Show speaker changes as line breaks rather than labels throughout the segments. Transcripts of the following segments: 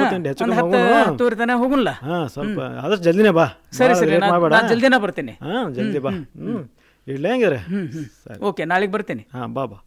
ಹೋಗ್ತೀನಿ ಹೆಚ್ಚು
ಒಂದ್
ಕಮ್ಮಿ
ಹತ್ತು
ಹೋಗೋಣ
ಹತ್ತುವರೆ ತನಕ ಹೋಗುನ್ಲ
ಹಾ ಸ್ವಲ್ಪ ಆದಷ್ಟು ಜಲ್ದಿನೇ ಬಾ
ಸರಿ
ಭಾಳ
ಸರಿ
late
ನಾ
ಮಾಡ್ಬೇಡ
ನಾ ಜಲ್ದಿನ ಬರ್ತೀನಿ
ಹಾ ಜಲ್ದಿ ಬಾ ಹ್ಮ್ ಇಡ್ಲೇ ಹೆಂಗಿದ್ರೆ ಸರಿ
ಓಕೆ ನಾಳೆಗೆ ಬರ್ತೀನಿ
ಹಾ ಬಾ ಬಾ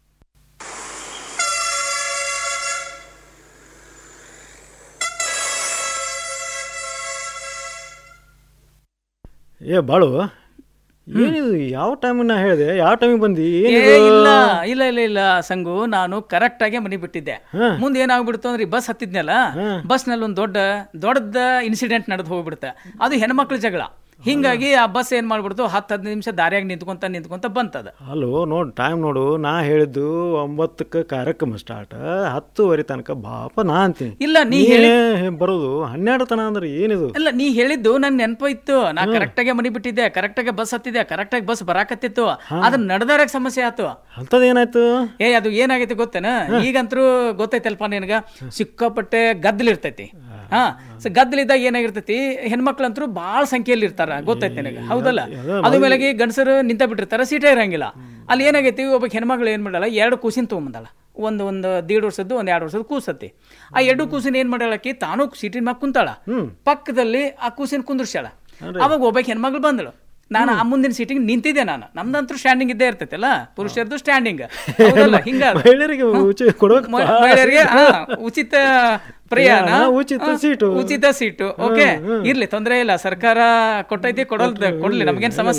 ಏ ಬಾಳು ಏನಿದು ಯಾವ ಟೈಮಿಗೆ ನಾ ಹೇಳಿದೆ ಯಾವ ಟೈಮಿಗೆ ಬಂದಿ
ಏ
ಏನಿದು
ಇಲ್ಲ ಇಲ್ಲ ಇಲ್ಲ ಇಲ್ಲ ಸಂಗು ನಾನು ಕರೆಕ್ಟ್ ಆಗಿ ಮನೆ ಬಿಟ್ಟಿದ್ದೆ
ಹಾ.
ಮುಂದೆ ಏನಾಗ್ಬಿಡ್ತು ಅಂದ್ರೆ ಈ ಬಸ್ ಹತ್ತಿದ್ನಲ್ಲ ಬಸ್ ನಲ್ಲಿ ಒಂದು ದೊಡ್ಡ ದೊಡ್ಡ ಇನ್ಸಿಡೆಂಟ್ ನಡೆದು ಹೋಗ್ಬಿಡುತ್ತೆ ಅದು ಹೆಣ್ಮಕ್ಳ ಜಗಳ ಹಿಂಗಾಗಿ ಆ ಬಸ್ ಏನ್ ಮಾಡ್ಬಿಡ್ತು ಹತ್ತು ಹದಿನೈದು ನಿಮಿಷ ದಾರಿಯಾಗಿ ನಿಂತ್ಕೊಂತ ನಿಂತ್ಕೊಂತ ಬಂತದ
ಹಲೋ ನೋಡು ಟೈಮ್ ನೋಡು ನಾ ಹೇಳಿದ್ದು ಒಂಬತ್ತಕ್ಕೆ ಕಾರ್ಯಕ್ರಮ ಸ್ಟಾರ್ಟ್ ಹತ್ತುವರೆ ತನಕ ಬಾಪ ನಾ ಅಂತೀನಿ
ಇಲ್ಲ ನೀ
ನೀನೇ ಬರೋದು ಹನ್ನೆರಡು ತನ ಅಂದ್ರೆ ಏನಿದು
ಇಲ್ಲ ನೀ ಹೇಳಿದ್ದು ನನ್ ನೆನಪು ಇತ್ತು ನಾ ಕರೆಕ್ಟ್ ಆಗಿ ಮನೆ ಬಿಟ್ಟಿದ್ದೆ ಕರೆಕ್ಟ್ ಆಗಿ ಬಸ್ ಹತ್ತಿದ್ದೆ ಕರೆಕ್ಟ್ ಆಗಿ ಬಸ್ ಬರಾಕತ್ತಿತ್ತು ಅದ್ರ ನಡೆದಾರಕ್ ಸಮಸ್ಯೆ ಆತು
ಅಂಥದ್ದು ಏನಾಯ್ತು
ಏ ಅದು ಏನಾಗೈತಿ ಗೊತ್ತೇನ ಈಗಂತರೂ ಗೊತ್ತೈತಲ್ಪ ನಿನಗ ಸಿಕ್ಕಾಪಟ್ಟೆ ಗದ್ದಲ್ ಇರ್ತೈತಿ ಹಾ ಸೊ ಗದ್ದಲಿದ್ದಾಗ ಏನಾಗಿರ್ತೈತಿ ಹೆಣ್ಮಕ್ಳಂತರೂ ಬಾಳ ಸಂಖ್ಯೆಯಲ್ಲಿ ಇರ್ತಾರ ಗೊತ್ತೈತಿ ನಿನಗ ಹೌದಲ್ಲ ಅದ್ರ ಮೇಲೆ ಗಂಡಸರು ನಿಂತ ಬಿಟ್ಟಿರ್ತಾರ ಸೀಟೇ ಇರಂಗಿಲ್ಲ ಅಲ್ಲಿ ಏನಾಗೈತಿ ಒಬ್ಬ ಹೆಣ್ಮಕ್ಳು ಏನ್ ಮಾಡಲ್ಲ ಎರಡು ಕೂಸಿನ ತೊಗೊಂಬಂದಾಳ ಒಂದು ಒಂದು ದೀಡ್ ವರ್ಷದ್ದು ಒಂದ್ ಎರಡು ವರ್ಷದ ಕೂಸತ್ತಿ ಆ ಎರಡು ಕೂಸಿನ ಏನ್ ಮಾಡಾಳಕಿ ತಾನು ಸೀಟಿನ ಮ್ಯಾಗ ಕುಂತಾಳ ಪಕ್ಕದಲ್ಲಿ ಆ ಕೂಸಿನ ಕುಂದ್ರಸ್ಯಾಳ ಅವಾಗ ಒಬ್ಬ ಹೆಣ್ಮಗಳು ಬಂದಳು ನಾನು ಆ ಮುಂದಿನ ಸೀಟಿಗೆ ನಿಂತಿದ್ದೆ ನಾನು ನಮ್ದಂತೂ ಸ್ಟ್ಯಾಂಡಿಂಗ್ ಇದ್ದೇ ಇರ್ತೈತಲ್ಲ ಪುರುಷರದು ಸ್ಟ್ಯಾಂಡಿಂಗ್ ಹಿಂಗ
ಮಹಿಳೆಯರಿಗೆ ಉಚಿತ ಕೊಡ್ಬೇಕು
ಮ- ಮಹಿಳೆಯರಿಗೆ ಹಾ, ಉಚಿತ ಪ್ರಯಾಣ
ಪ್ರಯಾಣ, ಉಚಿತ
ಹಾ,
ಸೀಟು.
ಉಚಿತ ಸೀಟು ಓಕೆ ಇರ್ಲಿ ತೊಂದ್ರೆ ಇಲ್ಲ ಸರ್ಕಾರ ಕೊಟ್ಟೈತಿ ಕೊಡಲ್ ಕೊಡ್ಲಿ ನಮಗೇನ್ ಸಮಸ್ಯೆ